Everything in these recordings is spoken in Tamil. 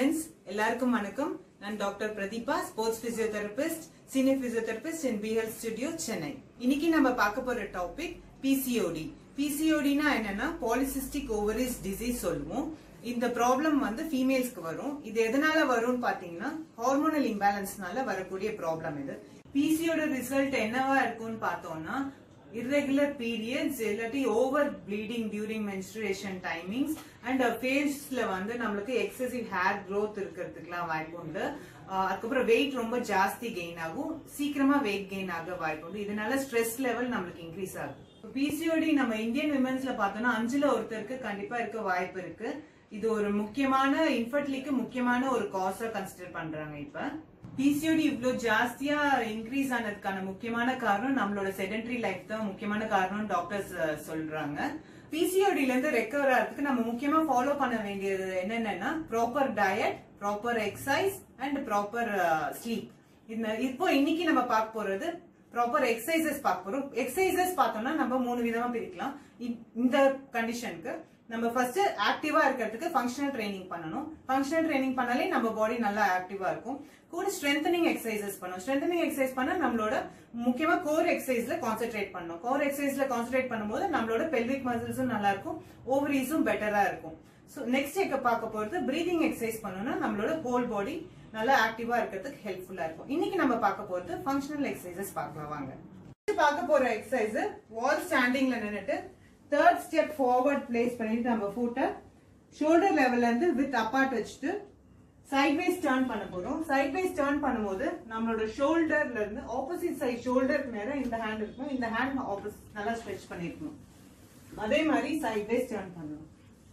ஃப்ரெண்ட்ஸ் எல்லாருக்கும் வணக்கம் நான் doctor Prathiba sports physiotherapist senior physiotherapist in பிஹெல் ஸ்டுடியோ சென்னை இன்னைக்கு நம்ம பார்க்க போற டாபிக் பிசிஓடி பிசிஓடினா என்னன்னா பாலிசிஸ்டிக் ஓவரிஸ் டிசீஸ் சொல்லுவோம் இந்த ப்ராப்ளம் வந்து ஃபீமேல்ஸ்க்கு வரும் இது எதனால வரும்னு பாத்தீங்கன்னா ஹார்மோனல் இம்பேலன்ஸ்னால வரக்கூடிய ப்ராப்ளம் இது பிசிஓட ரிசல்ட் என்னவா இருக்கும்னு பார்த்தோம்னா irregular periods இல்லாட்டி over bleeding during menstruation timings and ஃபேஸ்ல வந்து நம்மளுக்கு எக்ஸசிவ் ஹேர் growth இருக்கிறதுக்குலாம் வாய்ப்பு உண்டு அஹ் அதுக்கப்புறம் வெயிட் ரொம்ப ஜாஸ்தி கெயின் ஆகும் சீக்கிரமா வெயிட் கெயின் ஆக வாய்ப்பு உண்டு இதனால ஸ்ட்ரெஸ் லெவல் நம்மளுக்கு இன்க்ரீஸ் ஆகும் பிசிஓடி நம்ம இந்தியன் விமன்ஸ்ல பார்த்தோம்னா அஞ்சுல ஒருத்தருக்கு கண்டிப்பா இருக்க வாய்ப்பு இருக்கு இது ஒரு முக்கியமான இன்ஃபர்டிலிக்கு முக்கியமான ஒரு காஸா கன்சிடர் பண்றாங்க இப்ப பிசிஓடி இவ்ளோ ஜாஸ்தியா இன்க்ரீஸ் ஆனதுக்கான முக்கியமான காரணம் நம்மளோட செடென்டரி லைஃப் தான் முக்கியமான காரணம் டாக்டர்ஸ் சொல்றாங்க பிசிஓடில இருந்து ரெக்கவர் ஆகிறதுக்கு நம்ம முக்கியமா ஃபாலோ பண்ண வேண்டியது என்னென்னா proper diet proper exercise and proper sleep இந்த இப்போ இன்னைக்கு நம்ம பார்க்க போறது ப்ராப்பர் எக்ஸசைசஸ் பார்க்க போறோம் எக்ஸசைசஸ் பார்த்தோம்னா நம்ம மூணு விதமா பிரிக்கலாம் இ- இந்த கண்டிஷனுக்கு நம்ம ஃபர்ஸ்ட் ஆக்டிவா இருக்கிறதுக்கு ஃபங்க்ஷனல் ட்ரைனிங் பண்ணணும் ஃபங்க்ஷனல் ட்ரைனிங் பண்ணாலே நம்ம பாடி நல்லா ஆக்டிவா இருக்கும் கூட ஸ்ட்ரென்தனிங் எக்ஸசைசஸ் பண்ணணும் ஸ்ட்ரென்தனிங் எக்ஸசைஸ் பண்ணா நம்மளோட முக்கியமா கோர் எக்ஸசைஸ்ல கான்சென்ட்ரேட் பண்ணணும் கோர் எக்ஸசைஸ்ல கான்சென்ட்ரேட் பண்ணும்போது நம்மளோட பெல்விக் மசில்ஸும் நல்லா இருக்கும் ஓவரீஸும் பெட்டரா இருக்கும் ஸோ நெக்ஸ்ட் எக்க பார்க்க போறது பிரீதிங் எக்ஸசைஸ் பண்ணணும்னா நம்மளோட ஹோல் பாடி நல்லா ஆக்டிவா இருக்கிறதுக்கு ஹெல்ப்ஃபுல்லா இருக்கும் இன்னைக்கு நம்ம பார்க்க போறது ஃபங்க்ஷனல் எக்ஸசைசஸ் பார்க்கலாம் வாங்க Next பார்க்க போற எக்ஸசைஸ் வால் ஸ்டாண்டிங்ல நின்னுட்டு தேர்ட் ஸ்டெப் ஃபார்வர்ட் பிளேஸ் பண்ணிட்டு நம்ம ஃபுட்டை ஷோல்டர் லெவல்ல இருந்து வித் அப்பார்ட் வச்சுட்டு சைட்வைஸ் டர்ன் பண்ண போறோம் சைட்வைஸ் டர்ன் பண்ணும்போது நம்மளோட ஷோல்டர்ல இருந்து ஆப்போசிட் சைட் ஷோல்டருக்கு நேரா இந்த ஹேண்ட் இருக்கும் இந்த ஹேண்ட் ஆப்போசிட் நல்லா ஸ்ட்ரெச் பண்ணிருக்கணும் அதே மாதிரி சைட்வைஸ் டர்ன் பண்ணணும்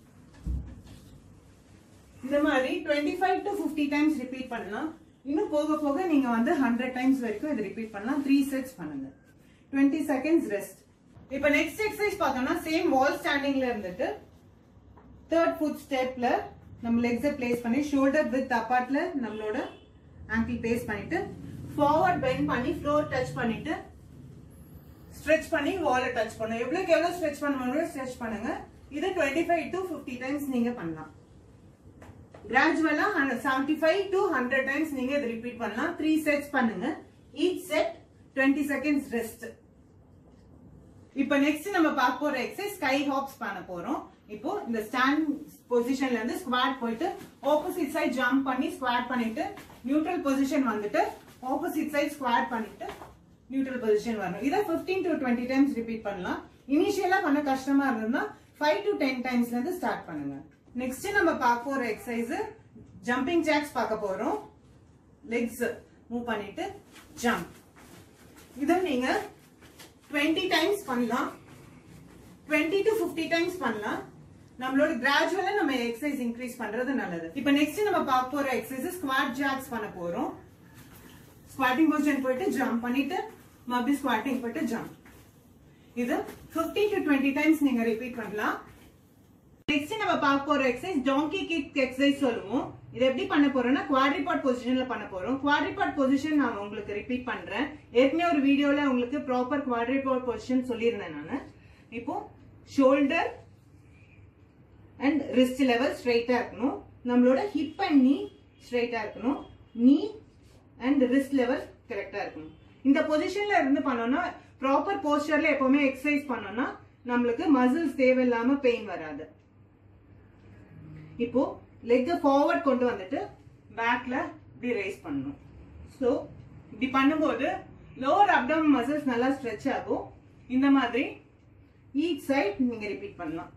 இந்த மாதிரி 25 five to fifty times repeat பண்ணலாம் இன்னும் போக போக நீங்க வந்து ஹண்ட்ரட் டைம்ஸ் வரைக்கும் இது ரிப்பீட் பண்ணலாம் த்ரீ செட்ஸ் பண்ணுங்க 20 செகண்ட்ஸ் ரெஸ்ட் இப்போ நெக்ஸ்ட் எக்ஸசைஸ் பார்த்தோம்னா சேம் வால் ஸ்டாண்டிங்ல இருந்துட்டு தேர்ட் ஃபுட் ஸ்டெப்ல நம்ம லெக்ஸை பிளேஸ் பண்ணி ஷோல்டர் வித் அப்பார்ட்ல நம்மளோட ஆங்கிள் பிளேஸ் பண்ணிட்டு ஃபார்வர்ட் பெண்ட் பண்ணி ஃப்ளோர் டச் பண்ணிட்டு ஸ்ட்ரெச் பண்ணி வாலை டச் பண்ணுங்க எவ்வளவுக்கு எவ்வளவு ஸ்ட்ரெச் பண்ண முடியுமோ ஸ்ட்ரெச் பண்ணுங்க இது 25 ஃபைவ் டு ஃபிஃப்டி டைம்ஸ் நீங்க பண்ணலாம் கிராஜுவலா seventy five to hundred times நீங்க இதை ரிப்பீட் பண்ணலாம் த்ரீ செட்ஸ் பண்ணுங்க each set twenty seconds rest இப்ப நெக்ஸ்ட் நம்ம பார்க்க போற எக்ஸசைஸ் ஸ்கை ஹாப்ஸ் பண்ண போறோம் இப்போ இந்த ஸ்டாண்ட் பொசிஷன்ல இருந்து ஸ்குவாட் போயிட்டு ஆப்போசிட் சைடு ஜம்ப் பண்ணி ஸ்குவாட் பண்ணிட்டு நியூட்ரல் பொசிஷன் வந்துட்டு ஆப்போசிட் சைடு ஸ்குவாட் பண்ணிட்டு நியூட்ரல் பொசிஷன் வரணும் இதை 15 டு டுவெண்ட்டி டைம்ஸ் ரிப்பீட் பண்ணலாம் இனிஷியலா பண்ண கஷ்டமா இருந்ததுன்னா ஃபைவ் டு டென் டைம்ஸ்ல இருந்து ஸ்டார்ட் பண்ணுங்க நெக்ஸ்ட் நம்ம பார்க்க போற எக்ஸசைஸ் ஜம்பிங் ஜாக்ஸ் பார்க்க போறோம் லெக்ஸ் மூவ் பண்ணிட்டு ஜம்ப் இதை நீங்க 20 டைம்ஸ் பண்ணலாம் 20 டு 50 டைம்ஸ் பண்ணலாம் நம்மளோட கிராஜுவலா நம்ம எக்ஸசைஸ் இன்க்ரீஸ் பண்றது நல்லது இப்போ நெக்ஸ்ட் நம்ம பார்க்க போற எக்ஸசைஸ் ஸ்குவாட் ஜாக்ஸ் பண்ண போறோம் ஸ்குவாட்டிங் பொசிஷன் போயிட்டு ஜம்ப் பண்ணிட்டு மறுபடியும் ஸ்குவாட்டிங் போயிட்டு ஜம்ப் இது 50 டு 20 டைம்ஸ் நீங்க ரிப்பீட் பண்ணலாம் நெக்ஸ்ட் நம்ம பார்க்க போற எக்ஸசைஸ் டாங்கி கிக் எக்ஸசைஸ் சொல்லுவோம் இது எப்படி பண்ண போறோம்னா குவாட்ரிபாட் பொசிஷன்ல பண்ண போறோம் குவாட்ரிபாட் பொசிஷன் நான் உங்களுக்கு ரிப்பீட் பண்றேன் ஏற்கனவே ஒரு வீடியோல உங்களுக்கு ப்ராப்பர் குவாட்ரிபாட் பொசிஷன் சொல்லியிருந்தேன் நான் இப்போ ஷோல்டர் அண்ட் ரிஸ்ட் லெவல் ஸ்ட்ரைட்டா இருக்கணும் நம்மளோட ஹிப் அண்ட் நீ ஸ்ட்ரைட்டா இருக்கணும் நீ அண்ட் ரிஸ்ட் லெவல் கரெக்டா இருக்கணும் இந்த பொசிஷன்ல இருந்து பண்ணோம்னா ப்ராப்பர் போஸ்டர்ல எப்பவுமே எக்ஸசைஸ் பண்ணோம்னா நம்மளுக்கு மசில்ஸ் தேவையில்லாம பெயின் வராது இப்போ லெக்க ஃபார்வர்ட் கொண்டு வந்துட்டு பேக்ல இப்படி ரைஸ் பண்ணணும் ஸோ இப்படி பண்ணும்போது லோவர் அப்டமன் மசில்ஸ் நல்லா ஸ்ட்ரெச் ஆகும் இந்த மாதிரி ஈச் சைட் நீங்க ரிப்பீட் பண்ணலாம்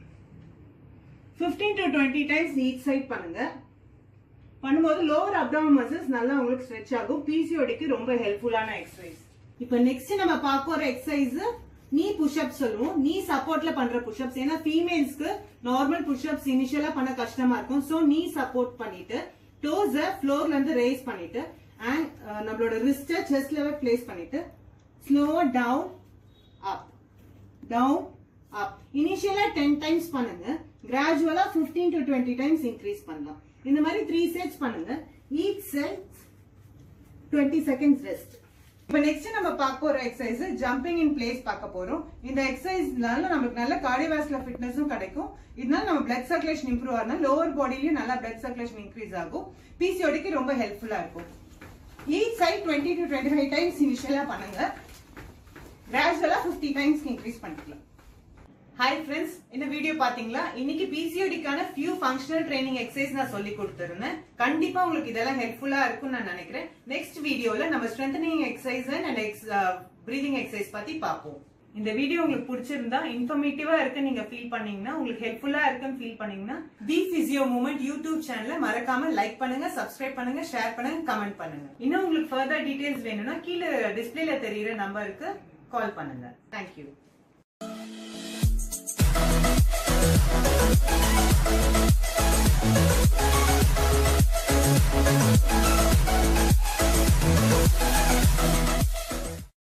15 to twenty times each side பண்ணுங்க பண்ணும்போது லோவர் அப்டமன் மசில்ஸ் நல்லா உங்களுக்கு ஸ்ட்ரெச் ஆகும் பிசிஓடிக்கு ரொம்ப ஹெல்ப்ஃபுல்லான எக்ஸசைஸ் இப்போ நெக்ஸ்ட் நம்ம பார்க்க போற எக்ஸசைஸ் நீ புஷ்அப் சொல்லுவோம் நீ சப்போர்ட்ல பண்ற புஷ்அப்ஸ் ஏன்னா ஃபீமேல்ஸ்க்கு நார்மல் புஷ்அப்ஸ் இனிஷியலா பண்ண கஷ்டமா இருக்கும் சோ நீ சப்போர்ட் பண்ணிட்டு டோஸ ஃப்ளோர்ல இருந்து ரேஸ் பண்ணிட்டு அண்ட் நம்மளோட ரிஸ்ட செஸ்ட் லெவல் பிளேஸ் பண்ணிட்டு ஸ்லோவா டவுன் அப் டவுன் அப் இனிஷியலா டென் டைம்ஸ் பண்ணுங்க கிராஜுவலா 15 டு டுவெண்ட்டி டைம்ஸ் இன்க்ரீஸ் பண்ணலாம் இந்த மாதிரி த்ரீ செட்ஸ் பண்ணுங்க each set twenty seconds rest இப்ப நெக்ஸ்ட் நம்ம பார்க்க போற எக்ஸசைஸ் ஜம்பிங் இன் பிளேஸ் பார்க்க போறோம் இந்த எக்ஸசைஸ்னால நமக்கு நல்ல கார்டியோவாஸ்குலர் ஃபிட்னஸும் கிடைக்கும் இதனால நம்ம பிளட் சர்க்குலேஷன் இம்ப்ரூவ் ஆகணும் லோவர் பாடிலயும் நல்லா பிளட் சர்க்குலேஷன் இன்க்ரீஸ் ஆகும் பிசிஓடிக்கு ரொம்ப ஹெல்ப்ஃபுல்லா இருக்கும் each side twenty to twenty five times இனிஷியலா பண்ணுங்க கிராஜுவலா ஃபிஃப்டி டைம்ஸ் இன்க்ரீஸ் பண்ணிக்கலாம் ஹாய் ஃப்ரெண்ட்ஸ் இந்த வீடியோ பாத்தீங்களா இன்னைக்கு பிசிஓடிக்கான ஃபியூ ஃபங்க்ஷனல் ட்ரைனிங் எக்ஸசைஸ் நான் சொல்லி கொடுத்திருந்தேன் கண்டிப்பா உங்களுக்கு இதெல்லாம் ஹெல்ப்ஃபுல்லா இருக்கும்னு நான் நினைக்கிறேன் நெக்ஸ்ட் வீடியோல நம்ம ஸ்ட்ரென்தனிங் எக்ஸசைஸ் அண்ட் எக்ஸ் பிரீதிங் எக்ஸசைஸ் பத்தி பார்ப்போம் இந்த வீடியோ உங்களுக்கு பிடிச்சிருந்தா இன்ஃபர்மேட்டிவா இருக்கு நீங்க ஃபீல் பண்ணீங்கன்னா உங்களுக்கு ஹெல்ப்ஃபுல்லா இருக்குன்னு ஃபீல் பண்ணீங்கன்னா தி பிசியோ மூமெண்ட் யூடியூப் சேனலை மறக்காம லைக் பண்ணுங்க சப்ஸ்கிரைப் பண்ணுங்க ஷேர் பண்ணுங்க கமெண்ட் பண்ணுங்க இன்னும் உங்களுக்கு ஃபர்தர் டீடைல்ஸ் வேணும்னா கீழே டிஸ்பிளேல தெரியுற நம்பருக்கு கால் பண்ணுங்க தேங்க்யூ Thank